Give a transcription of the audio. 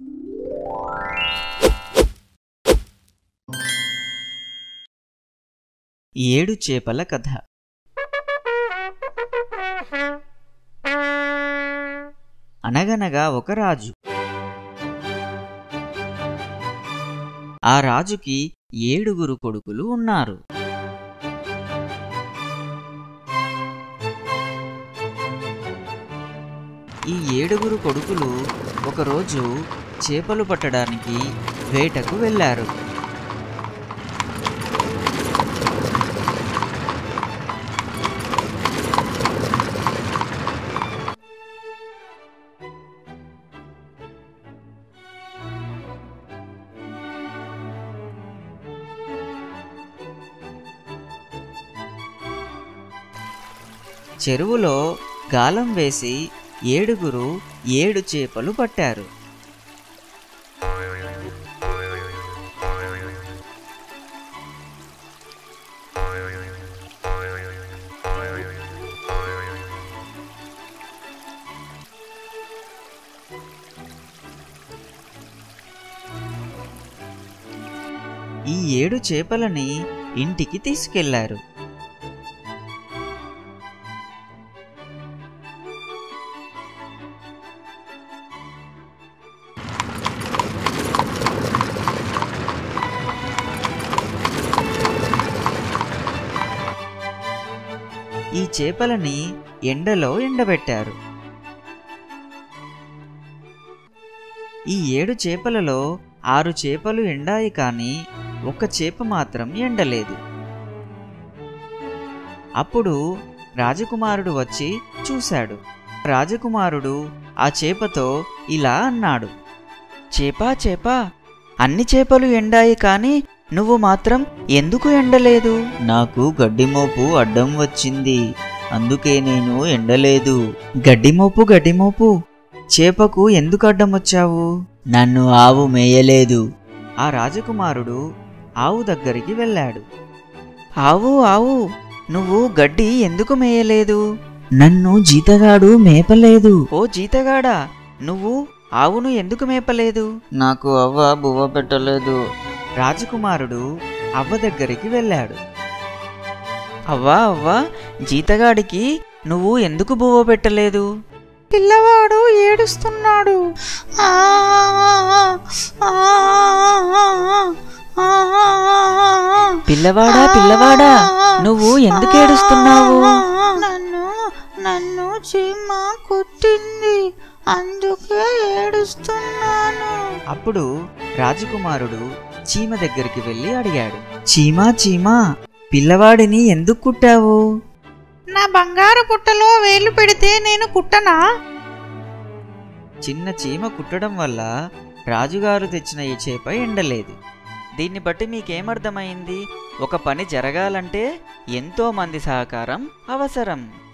ఏడు చేపల కథ అనగనగా ఒక రాజు ఆ రాజుకి ఏడుగురు కొడుకులు ఉన్నారు ఈ ఏడుగురు కొడుకులు ఒకరోజు చేపలు పట్టడానికి వేటకు వెళ్ళారు చెరువులో గాలం వేసి ఏడుగురు ఏడు చేపలు పట్టారు ఈ ఏడు చేపలని ఇంటికి తీసుకెళ్లారు ఈ చేపలని ఎండలో ఎండబెట్టారు ఈ ఏడు చేపలలో ఆరు చేపలు ఎండాయి కానీ ఒక్క చేప మాత్రం ఎండలేదు అప్పుడు రాజకుమారుడు వచ్చి చూశాడు రాజకుమారుడు ఆ చేపతో ఇలా అన్నాడు చేపా చేపా అన్ని చేపలు ఎండాయి కానీ నువ్వు మాత్రం ఎందుకు ఎండలేదు నాకు గడ్డిమోపు అడ్డం వచ్చింది అందుకే నేను ఎండలేదు గడ్డిమోపు గడ్డిమోపు చేపకు ఎందుకు అడ్డం వచ్చావు నన్ను ఆవు మేయలేదు ఆ రాజకుమారుడు ఆవు దగ్గరికి వెళ్ళాడు ఆవు ఆవు నువ్వు గడ్డి ఎందుకు మేయలేదు నన్ను జీతగాడు మేపలేదు ఓ జీతగాడా నువ్వు ఆవును ఎందుకు మేపలేదు నాకు అవ్వ బువ్వ పెట్టలేదు రాజకుమారుడు అవ్వ దగ్గరికి వెళ్ళాడు అవ్వా అవ్వా జీతగాడికి నువ్వు ఎందుకు బువ్వ పెట్టలేదు పిల్లవాడు ఏడుస్తున్నాడు ఆ, ఆ, ఆ, పిల్లవాడా పిల్లవాడా నువ్వు ఎందుకు ఏడుస్తున్నావు నన్ను నన్ను చీమ కుట్టింది అందుకే ఏడుస్తున్నాను అప్పుడు రాజకుమారుడు చీమ దగ్గరికి వెళ్ళి అడిగాడు చీమా చీమా పిల్లవాడిని ఎందుకు కుట్టావు నా బంగారు పుట్టలో వేలు పెడితే నేను కుట్టనా చిన్న చీమ కుట్టడం వల్ల రాజుగారు తెచ్చిన ఈ చేప ఎండలేదు దీన్ని బట్టి మీకేమర్థమైంది ఒక పని జరగాలంటే ఎంతో మంది సహకారం అవసరం